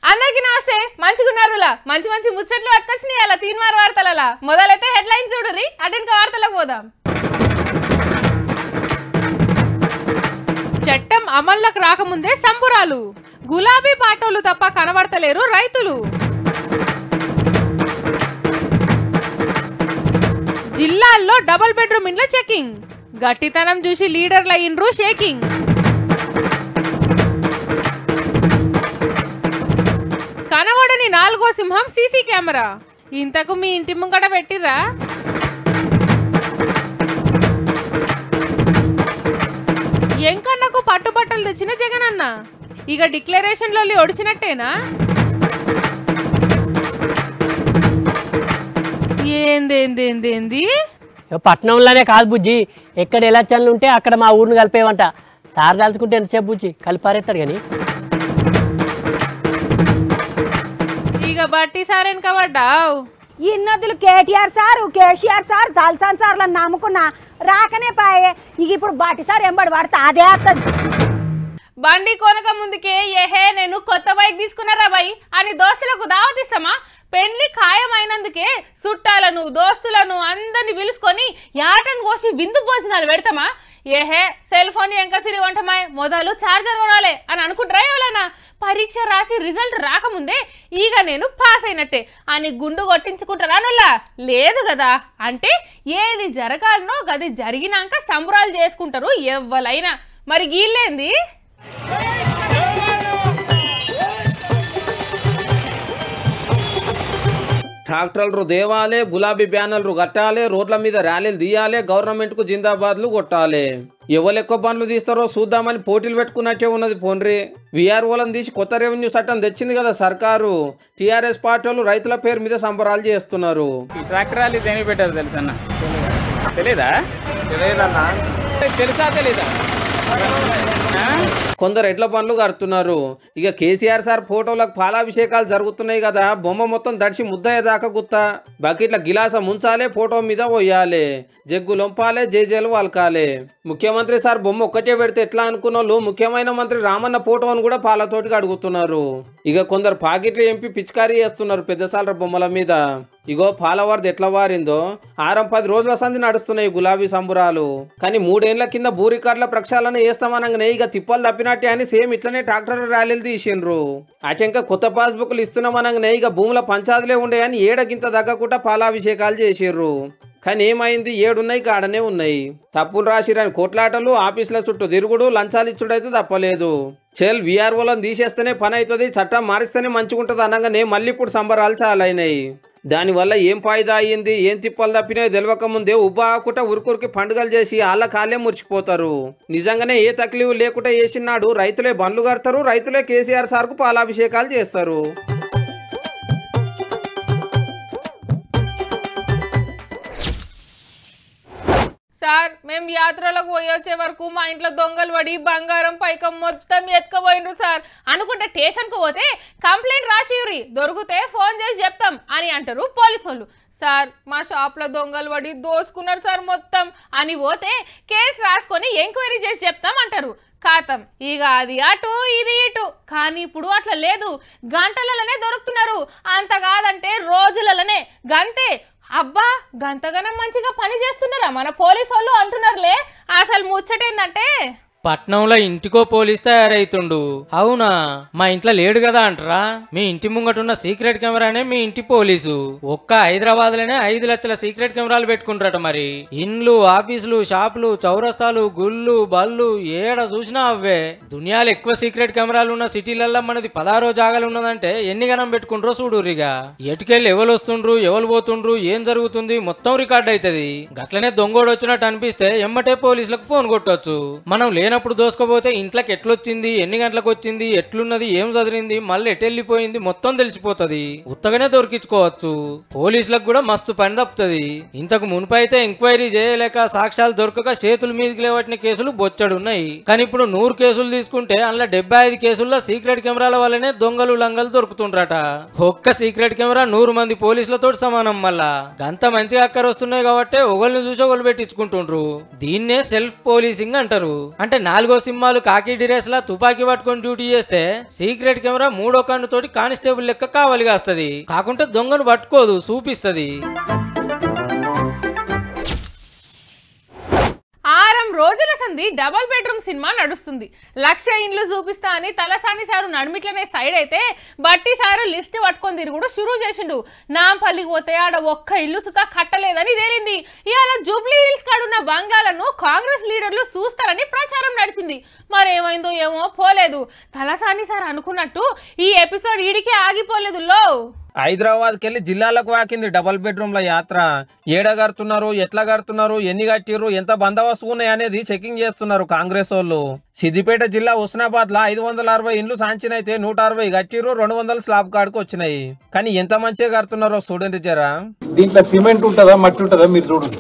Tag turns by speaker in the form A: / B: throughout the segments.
A: అందరికీ నమస్తే మంచిగున్నారులా మంచి మంచి ముచ్చట్లు పట్టుకొచ్చినాయి అలా తీన్మార్ వార్తలలా మొదలైతే హెడ్ లైన్ చూడుర్రి అటెన్క వార్తలకు పోదాం చట్టం అమల్లోకి రాకముందే సంబురాలు గులాబీ పాటోలు తప్ప కనబడతలేరు రైతులు జిల్లాల్లో డబుల్ బెడ్రూమ్ ఇండ్ల చెకింగ్ గట్టితనం చూసి లీడర్ల ఇండ్రు షేకింగ్ కనబడని నాలుగో సింహం సీసీ కెమెరా ఇంతకు మీ ఇంటి ముంగట పెట్టిర్రా ఎంకన్నకు పట్టుబట్టలు తెచ్చిన జగనన్న ఇక డిక్లరేషన్లో ఒడిచినట్టేనా ఏందేందేందేంది
B: ఇక పట్నంలోనే కాదు బుజ్జి ఎక్కడ ఎలక్షన్లు ఉంటే అక్కడ మా ఊరిని కలిపేవంట సార్ తలుచుకుంటే ఎంతసేపు బుజ్జి కలిపారేస్తాడు కానీ
A: ఇక బట్టి సారెనక పడ్డావు
C: ఈ నదులు కేటీఆర్ సారు కేసీఆర్ సార్ తలసాన్ సార్లను నమ్ముకున్నా రాకనే పాయే ఇక ఇప్పుడు బాటి సార్ ఎంబడి పడితే అదే వస్తుంది
A: బండి కొనక ముందుకే ఏహే నేను కొత్త బైక్ తీసుకున్నారా బై అని దోస్తులకు దావతిస్తామా పెళ్లి ఖాయమైనందుకే చుట్టాలను దోస్తులను అందరిని పిలుచుకొని యాటను కోసి విందు భోజనాలు పెడతామా ఏహే సెల్ ఫోన్ ఎంకసిరి వంటమాయ్ మొదలు చార్జర్ కొనాలి అని అనుకుంటారా ఎవరన్నా పరీక్ష రాసి రిజల్ట్ రాకముందే ఈగ నేను పాస్ అయినట్టే అని గుండు కొట్టించుకుంటారా నుల్లా లేదు కదా అంటే ఏది జరగాలనో గది జరిగినాక సంబరాలు చేసుకుంటారు ఎవ్వలైనా మరి గీళ్ళేంది
D: ట్రాక్టర్లు దేవాలే గులాబీ బ్యానర్లు కట్టాలి రోడ్ల మీద ర్యాలీలు తీయాలి గవర్నమెంట్కు జిందాబాద్లు కొట్టాలి ఎవరు ఎక్కువ పనులు తీస్తారో చూద్దామని పోటీలు పెట్టుకున్నట్టే ఉన్నది పోన్రి విఆర్ఓలను తీసి కొత్త రెవెన్యూ చట్టం తెచ్చింది కదా సర్కారు టీఆర్ఎస్ పార్టీ వాళ్ళు రైతుల పేరు మీద సంబరాలు చేస్తున్నారు
E: ఈ ట్రాక్టర్ ర్యాలీ దేనికి పెట్టారు తెలుసన్న తెలీదా తెలుసా తెలీదా ఆ?
D: కొందరు ఎడ్ల పనులు కడుతున్నారు ఇక కేసీఆర్ సార్ ఫోటోలకు పాలాభిషేకాలు జరుగుతున్నాయి కదా బొమ్మ మొత్తం దడిచి ముద్దయ్యేదాకా గుత్తా బకెట్ల గిలాస ముంచాలే ఫోటో మీద పోయాలి జగ్గు లొంపాలే జేజేలు వలకాలే ముఖ్యమంత్రి సార్ బొమ్మ ఒక్కటే పెడితే ఎట్లా అనుకున్న వాళ్ళు ముఖ్యమైన మంత్రి రామన్న ఫోటోను కూడా పాలతోటికి అడుగుతున్నారు ఇక కొందరు పాకెట్లు ఎంపి పిచికారీ చేస్తున్నారు పెద్దసాల బొమ్మల మీద ఇగో పాలవారిది ఎట్లా వారిందో ఆరం పది రోజుల సంధి నడుస్తున్నాయి గులాబీ సంబురాలు కానీ మూడేళ్ల కింద భూ రికార్డుల ప్రక్షాళన చేస్తామనగానే ఇక తిప్పలు తప్పినట్టే అని సేమ్ ఇట్లనే ట్రాక్టర్ ర్యాలీలు తీసిండ్రు అటెంక కొత్త పాస్బుక్లు ఇస్తున్నామనగానే ఇక భూముల పంచాదులే ఉండే అని ఏడకింత దగ్గకుండా పాలాభిషేకాలు చేసిర్రు కానీ ఏమైంది ఏడున్నాయి కాడనే ఉన్నాయి తప్పులు రాసిరని కొట్లాటలు ఆఫీసుల చుట్టూ తిరుగుడు లంచాలు ఇచ్చుడైతే తప్పలేదు చెల్ విఆర్ఓలను తీసేస్తేనే పని అవుతుంది చట్టం మారిస్తేనే మంచిగుంటుంది అనగానే మళ్ళీ ఇప్పుడు సంబరాలు చాలా అయినాయి దానివల్ల ఏం ఫాయిదా అయ్యింది ఏం తిప్పలు తప్పినాయో తెలియక ముందే ఉబ్బాకుట ఉరుకురికి పండుగలు చేసి వాళ్ళ కాళ్ళే మురిచిపోతారు నిజంగానే ఏ తక్లీఫ్ లేకుండా వేసినాడు రైతులే బండ్లు కడతారు రైతులే కేసీఆర్ సార్కు పాలాభిషేకాలు చేస్తారు
A: సార్ మేము యాత్రలకు పోయి వచ్చే వరకు మా ఇంట్లో దొంగలు పడి బంగారం పైకం మొత్తం ఎత్తుకపోయినరు సార్ అనుకుంటే స్టేషన్కు పోతే కంప్లైంట్ రాసియురి దొరికితే ఫోన్ చేసి చెప్తాం అని అంటారు పోలీసు వాళ్ళు సార్ మా షాప్లో దొంగలు పడి దోసుకున్నారు సార్ మొత్తం అని పోతే కేసు రాసుకొని ఎంక్వైరీ చేసి చెప్తాం అంటారు ఖాతం ఇక అది అటు ఇది ఇటు కానీ ఇప్పుడు అట్లా లేదు గంటలలోనే దొరుకుతున్నారు అంత కాదంటే రోజులలోనే గంతే అబ్బా గంతగనం మంచిగా పని చేస్తున్నారా మన పోలీసు వాళ్ళు అంటున్నారులే అసలు ముచ్చటేందంటే
F: పట్నంలో ఇంటికో పోలీస్ తయారైతుండు అవునా మా ఇంట్లో లేడు కదా అంటరా మీ ఇంటి ముంగటున్న సీక్రెట్ కెమెరానే మీ ఇంటి పోలీసు ఒక్క హైదరాబాద్ లోనే ఐదు లక్షల సీక్రెట్ కెమెరాలు పెట్టుకుంటారట మరి ఇండ్లు ఆఫీసులు షాపులు చౌరస్తాలు గుళ్ళు బళ్ళు ఏడ చూసినా అవే దునియాలు ఎక్కువ సీక్రెట్ కెమెరాలు ఉన్న సిటీలల్లో మనది పదారో జాగాలు ఉన్నదంటే ఎన్ని గనం పెట్టుకుంటారో చూడురిగా ఎటుకెళ్ళి ఎవరు వస్తుండ్రు ఎవరు పోతుండ్రు ఏం జరుగుతుంది మొత్తం రికార్డ్ అవుతుంది గట్లనే దొంగోడు వచ్చినట్టు అనిపిస్తే ఎమ్మటే పోలీసులకు ఫోన్ కొట్టొచ్చు మనం లేనప్పుడు దోసుకోపోతే ఇంట్లోకి ఎట్లొచ్చింది ఎన్ని గంటలకు వచ్చింది ఎట్లున్నది ఏం చదివింది మళ్ళీ ఎటు వెళ్ళిపోయింది మొత్తం తెలిసిపోతుంది ఉత్తగానే దొరికించుకోవచ్చు పోలీసులకు కూడా మస్తు పని తప్పుతుంది ఇంతకు మునుపైతే ఎంక్వైరీ చేయలేక సాక్ష్యాలు దొరకక చేతుల మీదకి లేవట్టిన కేసులు బొచ్చడున్నాయి కానీ ఇప్పుడు నూరు కేసులు తీసుకుంటే అందులో డెబ్బై ఐదు కేసుల్లో సీక్రెట్ కెమెరాల వల్లనే దొంగలు లంగలు దొరుకుతుండ్రట ఒక్క సీక్రెట్ కెమెరా నూరు మంది పోలీసులతో సమానం మళ్ళా గంత మంచిగా అక్కర వస్తున్నాయి కాబట్టి ఒకరిని చూసి ఒకరు పెట్టించుకుంటుండ్రు దీన్నే సెల్ఫ్ పోలీసింగ్ అంటారు అంటే అంటే నాలుగో సింహాలు కాకి డ్రెస్లా తుపాకీ పట్టుకొని డ్యూటీ చేస్తే సీక్రెట్ కెమెరా మూడో కన్నుతోటి కానిస్టేబుల్ లెక్క కావాలి కాస్తది కాకుంటే దొంగను పట్టుకోదు చూపిస్తుంది
A: ఆరం రోజుల సంధి డబల్ బెడ్రూమ్ సినిమా నడుస్తుంది లక్ష ఇండ్లు చూపిస్తా అని తలసాని సారు నడిమిట్లనే సైడ్ అయితే బట్టి సారు లిస్ట్ పట్టుకొని తిరుగుడు షురూ చేసిండు నాంపల్లికి పోతే ఆడ ఒక్క ఇల్లు సుతా కట్టలేదని తేలింది ఇవాళ జూబ్లీ హిల్స్ కాడున్న బంగ్లాలను కాంగ్రెస్ లీడర్లు చూస్తారని ప్రచారం నడిచింది మరేమైందో ఏమో పోలేదు తలసాని సార్ అనుకున్నట్టు ఈ ఎపిసోడ్ ఈడికే ఆగిపోలేదు లో
D: హైదరాబాద్కి వెళ్ళి జిల్లాలకు వాకింది డబల్ బెడ్రూమ్ల యాత్ర ఏడ కడుతున్నారు ఎట్లా కడుతున్నారు ఎన్ని కట్టిర్రు ఎంత బందోబస్తు ఉన్నాయి అనేది చెకింగ్ చేస్తున్నారు కాంగ్రెస్ వాళ్ళు సిద్దిపేట జిల్లా హుస్నాబాద్ లా ఐదు వందల అరవై ఇండ్లు సాంచినైతే నూట అరవై కట్టిర్రు రెండు వందల స్లాబ్ కాడికి వచ్చినాయి కానీ ఎంత మంచిగా కడుతున్నారో చూడండి జరా
G: దీంట్లో సిమెంట్ ఉంటుందా మట్టి ఉంటుందా మీరు చూడండి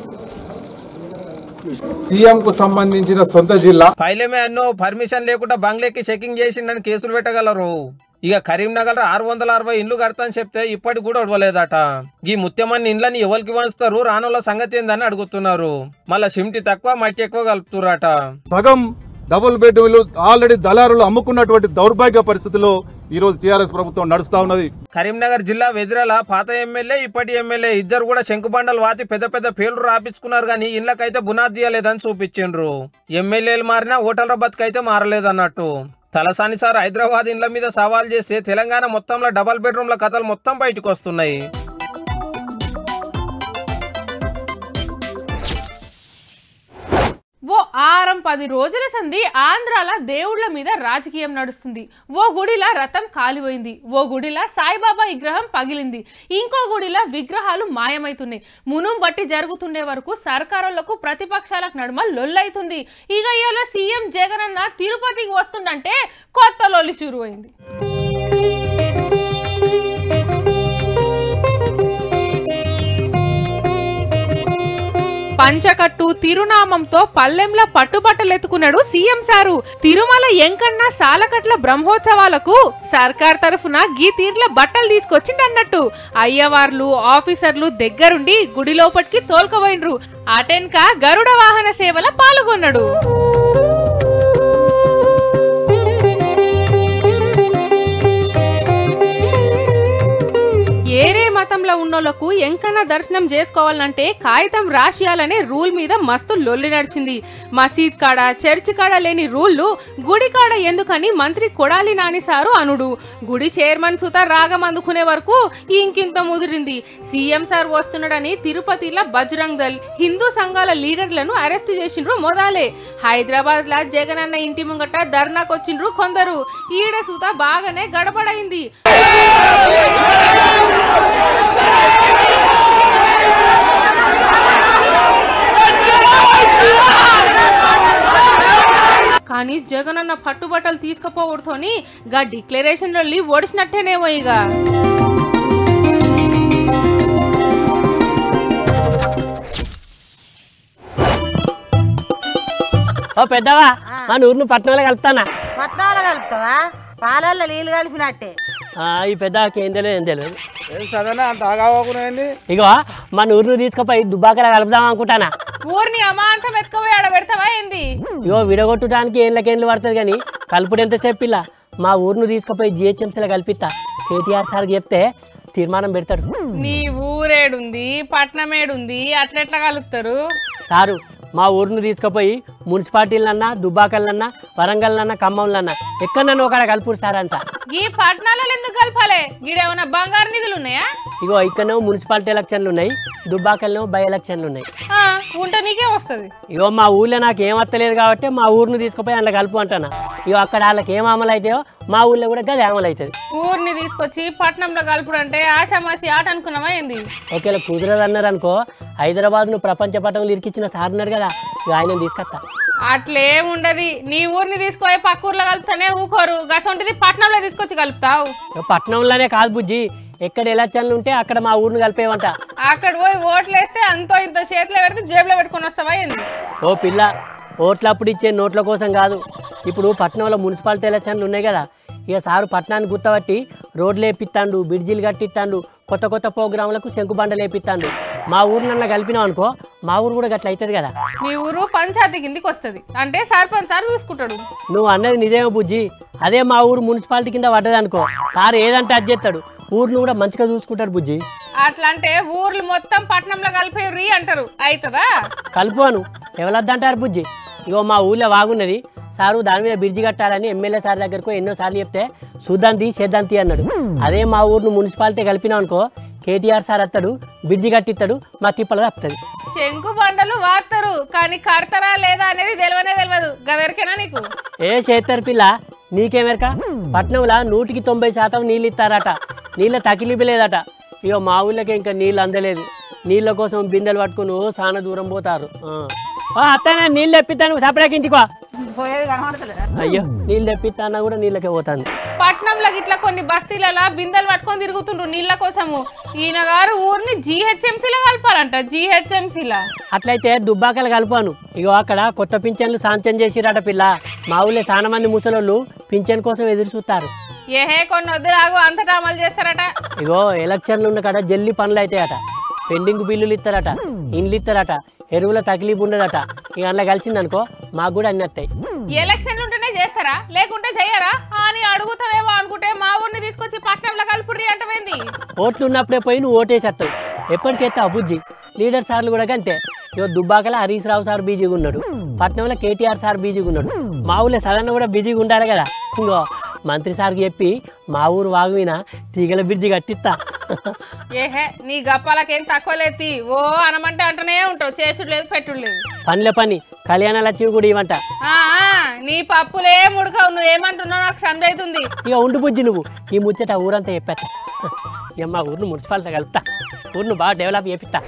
G: సీఎం కు సంబంధించిన సొంత జిల్లా
D: పైలమే అన్నో పర్మిషన్ లేకుండా బంగ్లాకి చెకింగ్ చేసిండని కేసులు పెట్టగలరు ఇక కరీంనగర్ ఆరు వందల అరవై ఇండ్లు కడతాని చెప్తే ఇప్పటికి కూడా ఉడవలేదట ఈ ముత్యమన్ని ఇండ్లని ఎవరికి వంచుతారు రానుల సంగతి ఏందని అడుగుతున్నారు మళ్ళా సిమ్టి తక్కువ మట్టి ఎక్కువ కలుపుతురట
G: సగం డబుల్ బెడ్రూమ్లు ఆల్రెడీ దళారులు అమ్ముకున్నటువంటి దౌర్భాగ్య పరిస్థితిలో ఈ రోజు టీఆర్ఎస్ ప్రభుత్వం నడుస్తా ఉన్నది
D: కరీంనగర్ జిల్లా వెదిరాల పాత ఎమ్మెల్యే ఇప్పటి ఎమ్మెల్యే ఇద్దరు కూడా శంకుబండలు వాతి పెద్ద పెద్ద పేర్లు రాపించుకున్నారు కానీ ఇళ్ళకైతే బునాది తీయలేదని చూపించిండ్రు ఎమ్మెల్యేలు మారినా ఓటర్ల బతుకైతే మారలేదన్నట్టు తలసాని సార్ హైదరాబాద్ ఇండ్ల మీద సవాల్ చేస్తే తెలంగాణ మొత్తంలో డబల్ బెడ్రూమ్ల కథలు మొత్తం బయటకు వస్తున్నాయి
A: ఓ ఆరం పది రోజుల సంధి ఆంధ్రాల దేవుళ్ళ మీద రాజకీయం నడుస్తుంది ఓ గుడిలా రథం కాలిపోయింది ఓ గుడిలా సాయిబాబా విగ్రహం పగిలింది ఇంకో గుడిలా విగ్రహాలు మాయమైతున్నాయి మునుం బట్టి జరుగుతుండే వరకు సర్కారులకు ప్రతిపక్షాలకు నడుమ లొల్లైతుంది ఇక ఇవాళ సీఎం జగనన్న తిరుపతికి వస్తుండంటే కొత్త లొల్లి షురు అయింది పంచకట్టు తిరునామంతో పల్లెంల పట్టుబట్టలెత్తుకున్నాడు సీఎం సారు తిరుమల ఎంకన్న సాలకట్ల బ్రహ్మోత్సవాలకు సర్కార్ తరఫున గీ తీర్ల బట్టలు తీసుకొచ్చిండన్నట్టు అయ్యవార్లు ఆఫీసర్లు దగ్గరుండి గుడి లోపటికి తోల్కపోయినరు అటెన్క గరుడ వాహన సేవల పాల్గొన్నాడు ఏరే మతంలో ఉన్నోళ్లకు ఎంకన్నా దర్శనం చేసుకోవాలంటే కాగితం రాసియాలనే రూల్ మీద మస్తు లొల్లి నడిచింది మసీద్ కాడ చర్చి కాడ లేని రూళ్లు గుడి కాడ ఎందుకని మంత్రి కొడాలి నాని సారు అనుడు గుడి చైర్మన్ సుత రాగం అందుకునే వరకు ఇంకింత ముదిరింది సీఎం సార్ వస్తున్నాడని తిరుపతిలో బజరంగ్ దల్ హిందూ సంఘాల లీడర్లను అరెస్ట్ చేసిండ్రు మొదలే హైదరాబాద్ లా జగనన్న ఇంటి ముంగట ధర్నాకొచ్చిండ్రు కొందరు ఈడ సుత బాగానే గడబడైంది కానీ జగనన్న పట్టుబట్టలు తీసుకుపోవడంతోని గా డిక్లరేషన్ వెళ్ళి ఓడిసినట్టేనేమో ఇక
B: ఓ పెద్దవా మన ఊరిని పట్టణంలో కలుపుతానా
C: పట్నాలు కలుపుతావా పాలల్లో నీళ్ళు కలిపినట్టే
B: ఆ, ఈ పెద్దకి ఏం తెలియదు ఏం తెలియదు
E: సదనా అంత ఆగావాకునేది
B: ఇగో మన ఊరిని తీసుకుపోయి దుబ్బాకలా కలుపుదాం అనుకుంటానా
A: ఊరిని అమాంతం ఎత్తుకుపోయి ఆడ పెడతావా ఏంది
B: ఇగో విడగొట్టడానికి ఏళ్ళకేళ్ళు పడుతుంది కానీ కలుపుడు ఎంతసేపు ఇలా మా ఊరిని తీసుకుపోయి జిహెచ్ఎంసీలో కల్పిస్తా కేటీఆర్ సార్ చెప్తే తీర్మానం పెడతాడు
A: నీ ఊరేడుంది పట్నమేడుంది అట్లెట్లా కలుపుతారు
B: సారు మా ఊరిని తీసుకుపోయి మున్సిపాలిటీలన్నా దుబ్బాకలన్నా వరంగల్నన్నా ఖమ్మంలన్నా ఎక్కడన్నా ఒకడ కలుపుడు సార్ అంతా
A: ఈ పట్నాలలో ఎందుకు కలపాలి గీడేమన్నా బంగారు నిధులు ఉన్నాయా
B: ఇగో ఇక్కడనేమో మున్సిపాలిటీ ఎలక్షన్లు ఉన్నాయి దుబ్బాకల్నేమో బై ఎలక్షన్లు ఉన్నాయి
A: ఆ, ఉంటే నీకే వస్తుంది
B: ఇగో మా ఊళ్ళో నాకు ఏం వస్తలేదు కాబట్టి మా ఊరిని తీసుకుపోయి అందులో కలుపు అంటానా ఇగో అక్కడ వాళ్ళకి ఏం అమలు అవుతాయో మా ఊళ్ళో కూడా గది అమలు అవుతుంది
A: ఊరిని తీసుకొచ్చి పట్నంలో కలుపుడు అంటే ఆషామాసి ఆట అనుకున్నావా ఏంది
B: ఒకవేళ కుదరదు అన్నారు అనుకో హైదరాబాద్ను ప్రపంచ పటంలో ఇరికిచ్చిన సార్ ఉన్నారు కదా ఇక ఆయన తీసుకొస్తా
A: అట్లేం ఉండదు నీ ఊరిని తీసుకుపోయి పక్క ఊర్లో కలుపుతానే ఊకోరు గసొంటిది పట్నంలో తీసుకొచ్చి కలుపుతావు
B: ఇక పట్నంలోనే కాదు బుజ్జి ఎక్కడ ఎలక్షన్లు ఉంటే అక్కడ మా ఊరిని కలిపేవంట
A: అక్కడ పోయి ఓట్లు వేస్తే అంతో ఇంత చేతిలో పెడితే జేబులో పెట్టుకొని వస్తావా ఏంది
B: ఓ పిల్ల ఓట్లు అప్పుడు ఇచ్చే నోట్ల కోసం కాదు ఇప్పుడు పట్నంలో మున్సిపాలిటీ ఎలక్షన్లు ఉన్నాయి కదా ఇక సారు పట్టణాన్ని గుర్తబట్టి రోడ్లు వేపిస్తాండు బ్రిడ్జిలు కట్టిస్తాండు కొత్త కొత్త ప్రోగ్రాంలకు శంకుబండలు వేపిస్తాండు మా ఊరినన్నా కలిపినాం అనుకో మా ఊరు కూడా గట్ల అవుతుంది కదా
A: మీ ఊరు పంచాయతీ కిందికి వస్తుంది అంటే సర్పంచ్ సార్ చూసుకుంటాడు
B: నువ్వు అన్నది నిజమే బుజ్జి అదే మా ఊరు మున్సిపాలిటీ కింద పడ్డది అనుకో సార్ ఏదంటే అది చేస్తాడు ఊరిని కూడా మంచిగా చూసుకుంటాడు బుజ్జి
A: అట్లా అంటే ఊర్లు మొత్తం పట్నంలో కలిపి అంటారు అవుతుందా
B: కలుపువాను ఎవరద్దంటారు బుజ్జి ఇగో మా ఊళ్ళో వాగున్నది సారు దాని మీద బ్రిడ్జి కట్టాలని ఎమ్మెల్యే సార్ దగ్గరకు ఎన్నో సార్లు చెప్తే చూద్దాంతి చేద్దాంతి అన్నాడు అదే మా ఊరిని మున్సిపాలిటీ కలిపినాం అనుకో కేటీఆర్ సార్ వస్తాడు బ్రిడ్జి కట్టిస్తాడు మా తిప్పలు తప్పుతుంది
A: శంకు బండలు వాడతారు కానీ కడతారా లేదా అనేది తెలియనే తెలియదు గదరికేనా నీకు
B: ఏ చేస్తారు పిల్ల నీకేమెరక పట్నంలో నూటికి తొంభై శాతం నీళ్ళు ఇస్తారట నీళ్ళ తకిలిపి లేదట ఇగో మా ఊళ్ళకి ఇంకా నీళ్ళు అందలేదు నీళ్ళ కోసం బిందెలు పట్టుకుని ఓ చాలా దూరం పోతారు ఆ. ఓ అత్తనే నీళ్ళు తెప్పిస్తాను సపరేట్ ఇంటికి వా.
C: పోయేది కనబడతలేదు
B: అయ్యో నీళ్ళు తెప్పిస్తానా కూడా నీళ్ళకే పోతాను
A: పట్నంలో ఇట్లా కొన్ని బస్తీలలో బిందెలు పట్టుకొని తిరుగుతుండ్రు నీళ్ళ కోసము ఈయన గారు ఊరిని జీహెచ్ఎంసీలో కలపాలంట జీహెచ్ఎంసీలా
B: అట్లయితే దుబ్బాకలు కలుపాను ఇగో అక్కడ కొత్త పింఛన్లు సాంక్షన్ చేసిరట పిల్ల మా ఊళ్ళో చాలా మంది ముసలోళ్ళు పింఛన్ కోసం ఎదురు చూస్తారు
A: ఏహే కొన్ని వద్దులాగు అంతటా అమలు చేస్తారట
B: ఇగో ఎలక్షన్లు ఉన్న కాడ జల్లి పనులు అవుతాయట పెండింగ్ బిల్లులు ఇస్తారట ఇండ్లు ఇస్తారట ఎరువుల తగిలిపు ఉండదట ఇక అందులో కలిసిందనుకో మాకు కూడా అన్ని వస్తాయి
A: ఎలక్షన్లు ఉంటేనే చేస్తారా లేకుంటే చెయ్యరా అని అడుగుతావేమో అనుకుంటే మా ఊరిని తీసుకొచ్చి పట్నంలో కలుపుర్రి అంటవేంది
B: ఓట్లు ఉన్నప్పుడే పోయి నువ్వు ఓటేసేస్తావు ఎప్పటికెత్తావు బుజ్జి లీడర్ సార్లు కూడా అంతే ఇగో దుబ్బాకల హరీష్ రావు సార్ బిజీగా ఉన్నాడు పట్నంలో కేటీఆర్ సార్ బిజీగా ఉన్నాడు మా ఊళ్ళో సడన్ కూడా బిజీగా ఉండాలి కదా ఇంకో మంత్రి సార్కి చెప్పి మా ఊరు వాగు మీద తీగల బ్రిడ్జి కట్టిస్తా
A: ఏహే నీ గప్పాలకేం తక్కువ లేతి ఓ అనమంటే అంటనే ఉంటావు చేసుడు లేదు పెట్టుడు లేదు
B: పనిలే పని కళ్యాణ లక్ష్మి కూడా ఇవ్వంట
A: ఆ, ఆ, నీ పప్పులే ముడకవు నువ్వు ఏమంటున్నావు నాకు సందేహితుంది
B: ఇక ఉండు బుజ్జి నువ్వు ఈ ముచ్చట ఊరంతా చెప్పేస్తా ఇక మా ఊరిని మున్సిపాలిటీ కలుపుతా ఊరిని బాగా డెవలప్ చేపిస్తా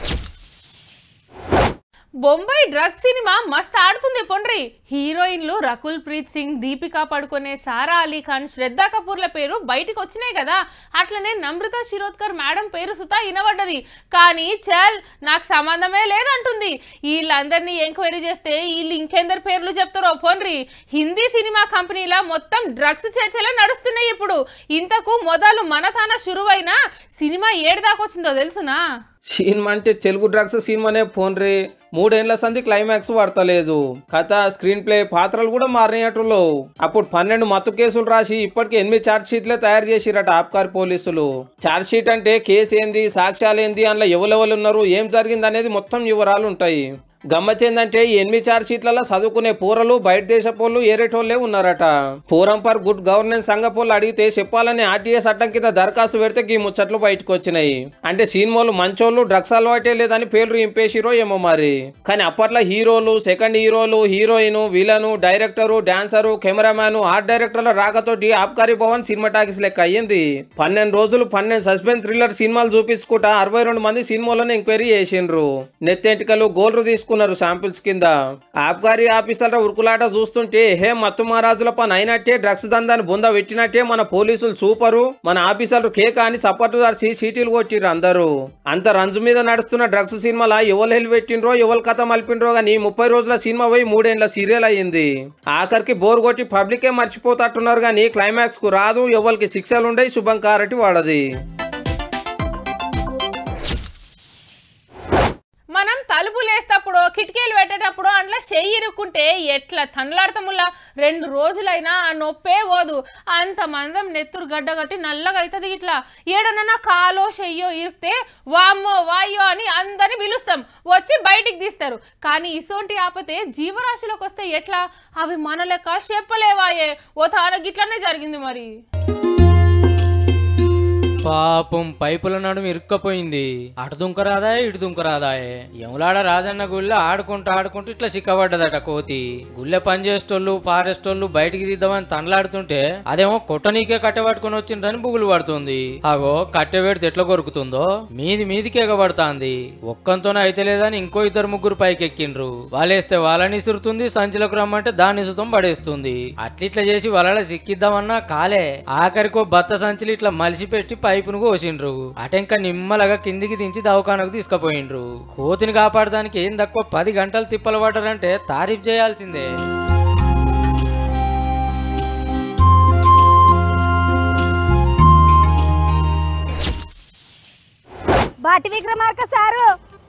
A: బొంబాయి డ్రగ్ సినిమా మస్త్ ఆడుతుంది పొండ్రి హీరోయిన్లు రకుల్ ప్రీత్ సింగ్ దీపికా పడుకునే సారా అలీ ఖాన్ శ్రద్ధా కపూర్ల పేరు బయటికి వచ్చినాయి కదా అట్లనే నమ్రత శిరోద్కర్ మేడం పేరు సుతా వినబడ్డది కానీ చల్ నాకు సంబంధమే లేదంటుంది వీళ్ళందరినీ ఎంక్వైరీ చేస్తే వీళ్ళు ఇంకెందరి పేర్లు చెప్తారో పొండ్రి హిందీ సినిమా కంపెనీల మొత్తం డ్రగ్స్ చర్చలే నడుస్తున్నాయి ఇప్పుడు ఇంతకు మొదలు మనతాన షురువైన సినిమా ఏడు దాకా వచ్చిందో తెలుసునా
D: సినిమా అంటే తెలుగు డ్రగ్స్ సినిమానే ఫోన్ రే మూడేళ్ల సంది క్లైమాక్స్ పడతలేదు కథ స్క్రీన్ ప్లే పాత్రలు కూడా మారినట్టులో అప్పుడు పన్నెండు మత్తు కేసులు రాసి ఇప్పటికి ఎనిమిది ఛార్జ్ షీట్లే తయారు చేసిరట ఆబ్కారీ పోలీసులు ఛార్జ్ షీట్ అంటే కేసు ఏంది సాక్ష్యాలు ఏంది అందులో ఎవరెవరు ఉన్నారు ఏం జరిగింది అనేది మొత్తం వివరాలు ఉంటాయి గమ్మచ్చేందంటే ఈ ఎనిమిది చార్ సీట్లలో చదువుకునే పూరలు బయట దేశపోళ్ళు ఏరేటోళ్ళే ఉన్నారట పూరం ఫర్ గుడ్ గవర్నెన్స్ సంఘపోళ్ళు అడిగితే చెప్పాలని ఆర్టీఏ చట్టం కింద దరఖాస్తు పెడితే ఈ ముచ్చట్లు బయటకు వచ్చినాయి అంటే సినిమాలు మంచోళ్ళు డ్రగ్స్ అలవాటే లేదని పేర్లు ఇంపేసిరో ఏమో మరి కానీ అప్పట్లో హీరోలు సెకండ్ హీరోలు heroine villain director dancer cameraman art డైరెక్టర్ల రాకతోటి ఆబ్కారీ భవన్ సినిమా టాకీస్ లెక్క అయ్యింది పన్నెండు రోజులు పన్నెండు సస్పెన్స్ థ్రిల్లర్ సినిమాలు చూపించుకుంటా అరవై రెండు మంది సినిమాలను ఎంక్వైరీ చేసిండ్రు నెత్తెంటికలు గోల్రు తీసుకున్నారు శాంపిల్స్ కింద ఆబ్కారీ ఆఫీసర్ల ఉరుకులాట చూస్తుంటే హే మత్తు మహారాజుల పని అయినట్టే డ్రగ్స్ దందాన్ని బుంద పెట్టినట్టే మన పోలీసులు సూపరు మన ఆఫీసర్లు కేక అని సపోర్టు దర్చి సీటీలు కొట్టిర్రు అందరూ అంత రంజు మీద నడుస్తున్న డ్రగ్స్ సినిమాలా ఎవరు హెల్ పెట్టిండ్రో ఎవరు కథ మలిపిండ్రో గానీ ముప్పై రోజుల సినిమా పోయి మూడేళ్ల సీరియల్ అయ్యింది ఆఖరికి బోర్ కొట్టి పబ్లికే మర్చిపోతట్టున్నారు గానీ క్లైమాక్స్ కు రాదు ఎవరికి శిక్షలు ఉండయి శుభం కారటి వాడది
A: మనం తలుపులు వేసేటప్పుడు కిటికీలు పెట్టేటప్పుడు అందులో చెయ్యి ఇరుక్కుంటే ఎట్లా తనలాడతాములా రెండు రోజులైనా ఆ నొప్పే పోదు అంత మందం నెత్తురు గడ్డ కట్టి నల్లగా అవుతుంది ఇట్లా ఏడన్నా కాలో చెయ్యో ఇరికితే వామ్మో వాయ్యో అని అందరిని పిలుస్తాం వచ్చి బయటికి తీస్తారు కానీ ఇసోంటి ఆపతే జీవరాశిలోకి వస్తే ఎట్లా అవి మన లెక్క చెప్పలేవాయే ఓ తాన గిట్లనే జరిగింది మరి
F: పాపం పైపుల నడుము ఇరుక్కపోయింది అటు దుంకరాదా ఇటు దుంకరాదాయే యములాడ రాజన్న గుళ్ళ ఆడుకుంటూ ఆడుకుంటూ ఇట్లా సిక్కబడ్డదట కోతి గుళ్ళె పనిచేసేటోళ్ళు పారేసేటోళ్ళు బయటికి తీద్దామని తనలాడుతుంటే అదేమో కొట్టనీకే కట్టె పట్టుకొని వచ్చిండ్రని బుగులు పడుతుంది అగో కట్టె పెడితే ఎట్లా కొరుకుతుందో మీది మీదికి ఎగబడుతాంది ఒక్కంతోనే అయితే లేదని ఇంకో ఇద్దరు ముగ్గురు పైకి ఎక్కిండ్రు వాళ్ళేస్తే వాళ్ళని ఇసురుతుంది సంచిలోకి రమ్మంటే దాన్ని సుతం పడేస్తుంది అట్లిట్లా చేసి వలల సిక్కిద్దామన్నా కాలే ఆఖరికో బత్త సంచులు ఇట్లా మలిసి పెట్టి పైపును కోసిండ్రు అటెంక నిమ్మలగా కిందికి దించి దవాఖానకు తీసుకుపోయిండ్రు కోతిని కాపాడడానికి ఏం తక్కువ పది గంటలు తిప్పలు పడ్డారంటే తారీఫ్ చేయాల్సిందే
C: బాటి విక్రమార్క సారు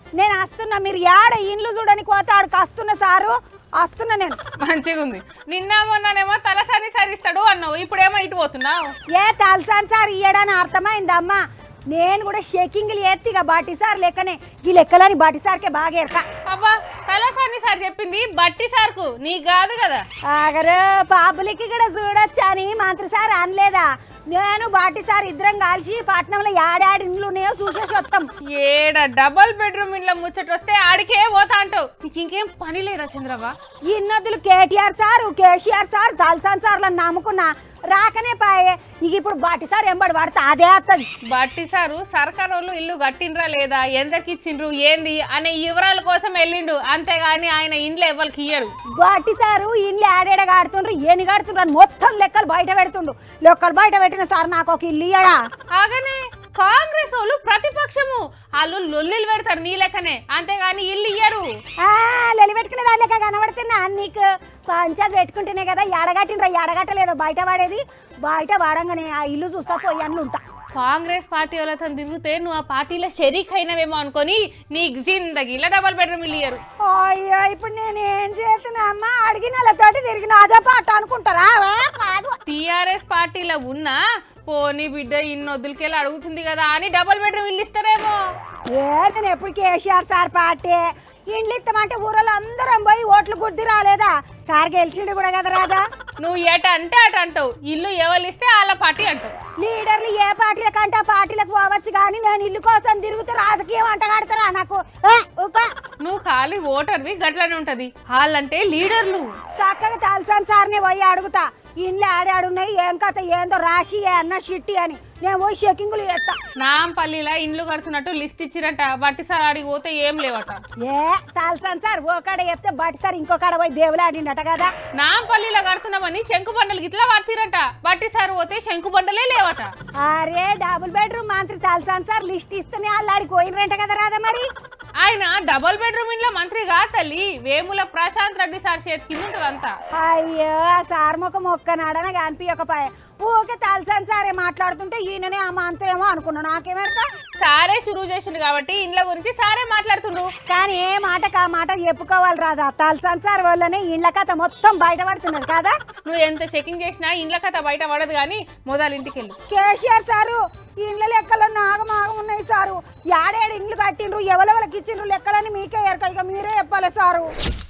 C: నేను వస్తున్నా మీరు యాడ ఇండ్లు చూడని పోతే ఆడికి వస్తున్నా సారు వస్తున్నా నేను
A: మంచిగా ఉంది నిన్న మొన్ననేమో తలసాని సరిస్తాడు అన్నావు ఇప్పుడేమో ఇటు పోతున్నావు
C: ఏ తలసాని సార్ ఇయ్యడని అర్థమైందమ్మా నేను కూడా షేకింగ్లు ఎత్తిగా బాటి సార్ లెక్కనే ఈ లెక్కలని బాటి సార్కే బాగా ఎరక
A: అబ్బా తలసాని సార్ చెప్పింది బట్టి సార్కు నీకు కాదు కదా
C: ఆగరు పాపులకి కూడా చూడొచ్చు అని మంత్రి సార్ అనలేదా నేను బాటి సార్ ఇద్దరం కలిసి పట్నంలో ఏడాడి ఇండ్లు ఉన్నాయో చూసేసి వస్తాం
A: ఏడ డబల్ బెడ్రూమ్ ఇంట్లో ముచ్చట వస్తే ఆడికే పోతా అంటావు నీకు ఇంకేం పని లేదా చంద్రబా
C: ఇన్నొద్దులు కేటీఆర్ సార్ కేసీఆర్ సార్ తలసాన్ సార్లను నమ్ముకున్నా రాకనే పాయే ఇక ఇప్పుడు బాటి సార్ ఎంబడి పడతా అదే వస్తుంది
A: బట్టి సారు సర్కార్ వాళ్ళు ఇల్లు కట్టిండ్రా లేదా ఎంతకి ఇచ్చిండ్రు ఏంది అనే వివరాల కోసం వెళ్ళిండు అంతేగాని ఆయన ఇండ్లు ఎవరికి ఇయ్యరు
C: బాటి సారు ఇండ్లు ఆడేడ కాడుతుండ్రు ఏని కాడుతుండ్రు అని మొత్తం లెక్కలు బయట పెడుతుండు లెక్కలు బయట పెట్టిన సార్ నాకు ఒక ఇల్లు ఇయ్యడా
A: ఆగనే కాంగ్రెస్ వాళ్ళు ప్రతిపక్షము వాళ్ళు లొల్లిలు పెడతారు నీ లెక్కనే అంతేగాని ఇల్లు ఇయ్యరు
C: ఆ, లొలి పెట్టుకునే దాని లెక్క కనబడుతున్నా నీకు పంచాయత్ పెట్టుకుంటేనే కదా ఎడగట్టినరా ఎడగట్టలేదో బయట వాడేది బయట వాడంగానే ఆ ఇల్లు చూస్తా పోయి అన్ను ఉంటా
A: కాంగ్రెస్ పార్టీ వాళ్ళతో తిరిగితే నువ్వు ఆ పార్టీలో షరీక్ అయినవేమో అనుకొని నీకు జిందగీలో డబల్ బెడ్రూమ్ ఇల్లు ఇయ్యరు
C: అయ్యో ఇప్పుడు నేను ఏం చేస్తున్నా అమ్మ అడిగిన వాళ్ళతోటి తిరిగిన అదే పాట అనుకుంటారా ఆ, కాదు
A: టీఆర్ఎస్ పార్టీలో ఉన్నా పోనీ బిడ్డ ఇన్ని వద్దులకెళ్ళి అడుగుతుంది కదా అని డబల్ బెడ్రూమ్ ఇల్లు ఇస్తారేమో
C: ఏ నేను ఎప్పుడు కేసీఆర్ సార్ పార్టీ ఇండ్లు ఇస్తామంటే ఊరలో అందరం పోయి ఓట్లు గుడ్డి రాలేదా సార్ గెలిచిండు కూడా కదా రాదా
A: నువ్వు ఎట అంటే అట అంటావు ఇల్లు ఎవరు ఇస్తే వాళ్ళ పార్టీ అంటావు
C: లీడర్లు ఏ పార్టీల కంటే ఆ పార్టీలకు పోవచ్చు కానీ నేను ఇల్లు కోసం తిరుగుతూ రాజకీయం అంటగాడతారా నాకు ఏ, ఊకో.
A: నువ్వు ఖాళీ ఓటర్ది గట్లనే ఉంటది వాళ్ళంటే లీడర్లు
C: చక్కగా తలసాని సార్ని పోయి అడుగుతా ఇండ్లు ఆడాడున్నాయి ఏం కథ ఏందో రాసి ఏ అన్న షిట్టి అని నేను పోయి చెకింగులు చేస్తా
A: నాంపల్లిలా ఇండ్లు కడుతున్నట్టు లిస్ట్ ఇచ్చిరట బట్టి సార్ ఆడికి పోతే ఏం లేవట
C: ఏ తలసాని సార్ ఓ కాడ చెప్తే బట్టి సార్ ఇంకో కాడ పోయి దేవులాడిండట కదా
A: నాంపల్లిలో కడుతున్నామని శంకు బండలు గిట్లా పడుతురట బట్టి సార్ పోతే శంకు బండలే లేవట
C: అరే డబుల్ బెడ్రూమ్ మంత్రి తలసాని సార్ లిస్ట్ ఇస్తేనే అల్లాడికి పోయినరంట కదా రాదా మరి
A: ఆయన డబుల్ బెడ్రూమ్ ఇంట్లో మంత్రిగా తల్లి వేముల ప్రశాంత్ రెడ్డి సార్ చేతి కింద ఉంటది అంతా
C: అయ్యో ఆ సార్ మొక్క మొక్క నాడన కనిపించకపాయ ఊకే తలసాని సారే మాట్లాడుతుంటే ఈయననే ఆ మంత్రేమో అనుకున్నా నాకేమెరక
A: సారే షురూ చేసిండు కాబట్టి ఇండ్ల గురించి సారే మాట్లాడుతుండ్రు
C: కానీ ఏ మాటకు ఆ మాట చెప్పుకోవాలి రాదా తలసాని సార్ వల్లనే ఇండ్ల కథ మొత్తం బయటపడుతున్నది కదా
A: నువ్వు ఎంత చెకింగ్ చేసినా ఇండ్ల కథ బయట పడదు కానీ మొదలు ఇంటికి వెళ్ళు
C: కేసీఆర్ సారు ఇండ్ల లెక్కలు నాగమాగం ఉన్నాయి సారు ఏడేడు ఇండ్లు కట్టిండ్రు ఎవరెవరికి ఇచ్చిండ్రు లెక్కలని మీకే ఎరక ఇక మీరే చెప్పాలి సారు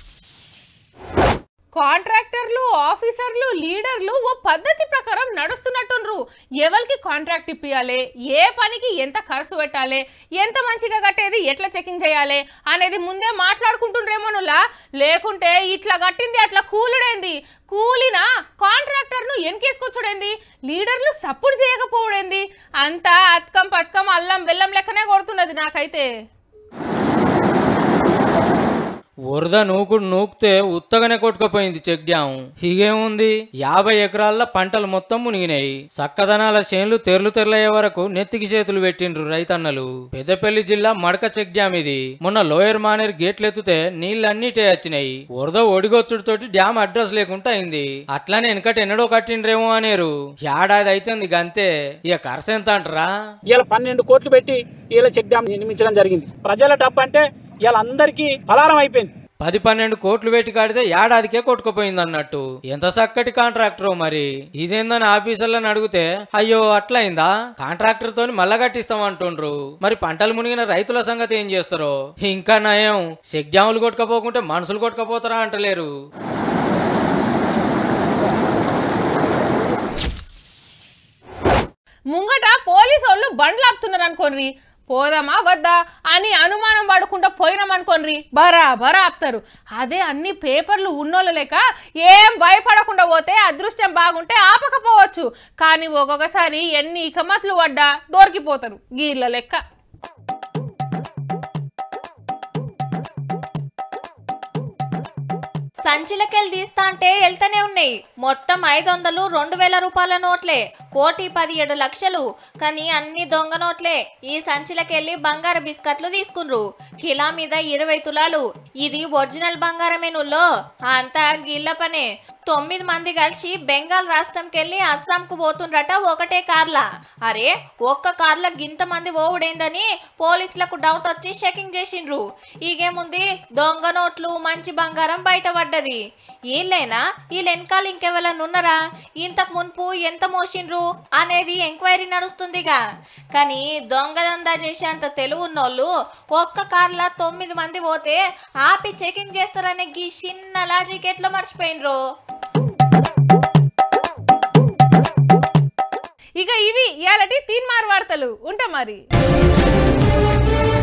A: కాంట్రాక్టర్లు ఆఫీసర్లు లీడర్లు ఓ పద్ధతి ప్రకారం నడుస్తున్నట్టుండ్రు ఎవరికి కాంట్రాక్ట్ ఇప్పియాలి ఏ పనికి ఎంత ఖర్చు పెట్టాలి ఎంత మంచిగా కట్టేది ఎట్లా చెకింగ్ చేయాలి అనేది ముందే మాట్లాడుకుంటుండ్రేమోనులా లేకుంటే ఇట్లా కట్టింది అట్లా కూలుడేంది కూలిన కాంట్రాక్టర్ను ఎన్కేసుకొచ్చుడేంది లీడర్లు సపోర్ట్ చేయకపోవడేంది అంతా అత్కం పత్కం అల్లం బెల్లం లెక్కనే కొడుతున్నది నాకైతే
F: వరద నూకుడు నూకితే ఉత్తగానే కొట్టుకుపోయింది చెక్ డ్యాం హీగేముంది యాభై ఎకరాల పంటలు మొత్తం మునిగినాయి చక్కదనాల చేన్లు తెరలు తెరలయ్యే వరకు నెత్తికి చేతులు పెట్టిండ్రు రైతన్నలు పెద్దపల్లి జిల్లా మడక చెక్ డ్యాం ఇది మొన్న లోయర్ మానేరు గేట్లెత్తితే నీళ్ళన్నిటే వచ్చినాయి వరద ఒడిగొచ్చుడితోటి డ్యామ్ అడ్రస్ లేకుండా అయింది అట్లానే వెనకట ఎన్నడో కట్టిండ్రేమో అనేరు ఏడాది అయితుంది గంతే ఇక ఖర్చు ఎంత అంటారా
H: ఇలా పన్నెండు కోట్లు పెట్టి ఇలా చెక్ డ్యామ్ నిర్మించడం జరిగింది ప్రజల డబ్బు అంటే ఇలా అందరికీ పలారం అయిపోయింది
F: పది పన్నెండు కోట్లు పెట్టి కడితే ఏడాదికే కొట్టుకుపోయింది అన్నట్టు ఎంత చక్కటి కాంట్రాక్టర్ మరి ఇదేందని ఆఫీసర్లను అడిగితే అయ్యో అట్లయిందా కాంట్రాక్టర్ తోని మళ్ళా కట్టిస్తాం అంటుండ్రు మరి పంటలు మునిగిన రైతుల సంగతి ఏం చేస్తారో ఇంకా నయం చెక్ డ్యాములు కొట్టుకపోకుంటే మనుషులు కొట్టుకపోతారా అంటలేరు
A: ముంగట పోలీసు వాళ్ళు బండ్లు ఆపుతున్నారు అనుకోండి పోదామా వద్దా అని అనుమానం పడకుండా పోయినాం అనుకోండి బరా బరా ఆపుతారు అదే అన్ని పేపర్లు ఉన్నోళ్ళు లేక ఏం భయపడకుండా పోతే అదృష్టం బాగుంటే ఆపకపోవచ్చు కానీ ఒక్కొక్కసారి ఎన్ని ఇకమతులు పడ్డా దొరికిపోతారు గీళ్ళ లెక్క
I: సంచిలకెళ్ళి తీస్తా అంటే వెళ్తూనే ఉన్నాయి మొత్తం ఐదు వందలు రెండు వేల రూపాయల నోట్లే కోటి పదిహేడు లక్షలు కానీ అన్ని దొంగ నోట్లే ఈ సంచిలకెళ్ళి బంగారు బిస్కట్లు తీసుకున్రు కిలా మీద ఇరవై తులాలు ఇది ఒరిజినల్ బంగారమేనుల్లో అంతా గిల్ల పనే తొమ్మిది మంది కలిసి బెంగాల్ రాష్ట్రంకి వెళ్ళి అస్సాంకు పోతుండ్రట ఒకటే కార్లా అరే ఒక్క కార్ల గింత మంది ఓవుడైందని పోలీసులకు డౌట్ వచ్చి చెకింగ్ చేసిండ్రు ఈగేముంది దొంగ నోట్లు మంచి బంగారం బయటపడ్డది వీళ్ళైనా వీళ్ళ వెనకాల ఇంకెవరన్నా ఉన్నారా ఇంతకు మున్పు ఎంత మోసిండ్రు అనేది ఎంక్వైరీ నడుస్తుందిగా కానీ దొంగదందా చేసేంత తెలివి ఉన్నోళ్ళు ఒక్క కార్లా తొమ్మిది మంది పోతే ఆపి చెకింగ్ చేస్తారనే గీ చిన్న లాజిక్ ఎట్లా మర్చిపోయినరు
A: ఇక ఇవి ఇయాలటి తీన్మార్ వార్తలు ఉంటా మరి